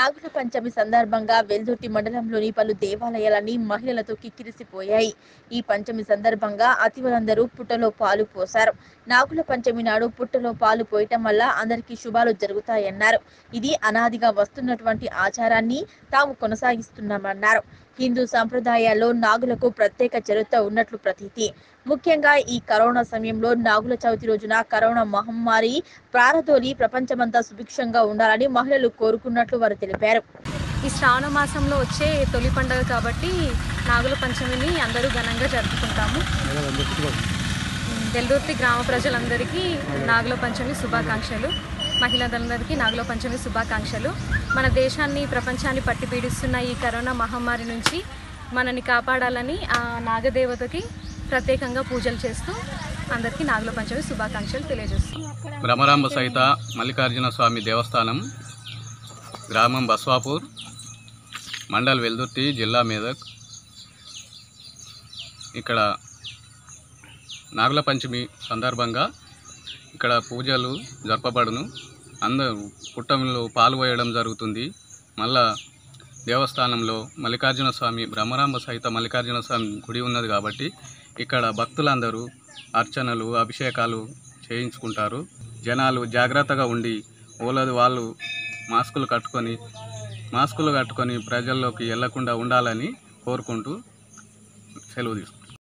నాగుల పంచమి సందర్భంగా వెల్దుర్తి మండలంలోని పలు దేవాలయాలన్నీ మహిళలతో కిక్కిరిసిపోయాయి ఈ పంచమి సందర్భంగా అతివలందరూ పుట్టలో పాలు పోశారు నాగుల పంచమి నాడు పుట్టలో పాలు పోయటం వల్ల అందరికీ శుభాలు జరుగుతాయన్నారు ఇది అనాదిగా వస్తున్నటువంటి ఆచారాన్ని తాము కొనసాగిస్తున్నామన్నారు హిందూ సంప్రదాయాల్లో నాగులకు ప్రత్యేక చరిత్ర ఉన్నట్లు ప్రతీతి ముఖ్యంగా ఈ కరోనా సమయంలో నాగుల చవితి రోజున కరోనా మహమ్మారి ప్రారదోలి ప్రపంచమంతా సుభిక్షంగా ఉండాలని మహిళలు కోరుకున్నట్లు వారు తెలిపారు ఈ శ్రావణ మాసంలో వచ్చే తొలి పండుగ కాబట్టి నాగుల పంచమిని అందరూ ఘనంగా జరుపుకుంటాము వెల్దుర్తి గ్రామ ప్రజలందరికీ నాగుల పంచమి శుభాకాంక్షలు మహిళలందరికీ నాగుల పంచమి శుభాకాంక్షలు మన దేశాన్ని ప్రపంచాన్ని పట్టి పీడిస్తున్న ఈ కరోనా మహమ్మారి నుంచి మనని కాపాడాలని ఆ నాగదేవతకి ప్రత్యేకంగా పూజలు చేస్తూ అందరికీ నాగుల పంచమి శుభాకాంక్షలు తెలియజేస్తున్నాం భ్రమరాంబ సహిత మల్లికార్జున స్వామి దేవస్థానం గ్రామం బస్వాపూర్ మండల్ వెల్దుర్తి జిల్లా మేదక్ ఇక్కడ నాగుల పంచమి సందర్భంగా ఇక్కడ పూజలు జరపబడును అందరూ పుట్టంలో పాలు పోయడం జరుగుతుంది మళ్ళా దేవస్థానంలో మల్లికార్జున స్వామి బ్రహ్మరాంబ సహిత మల్లికార్జున స్వామి గుడి ఉన్నది కాబట్టి ఇక్కడ భక్తులందరూ అర్చనలు అభిషేకాలు చేయించుకుంటారు జనాలు జాగ్రత్తగా ఉండి ఓలది వాళ్ళు మాస్కులు కట్టుకొని మాస్కులు కట్టుకొని ప్రజల్లోకి వెళ్లకుండా ఉండాలని కోరుకుంటూ సెలవు తీసుకుంటారు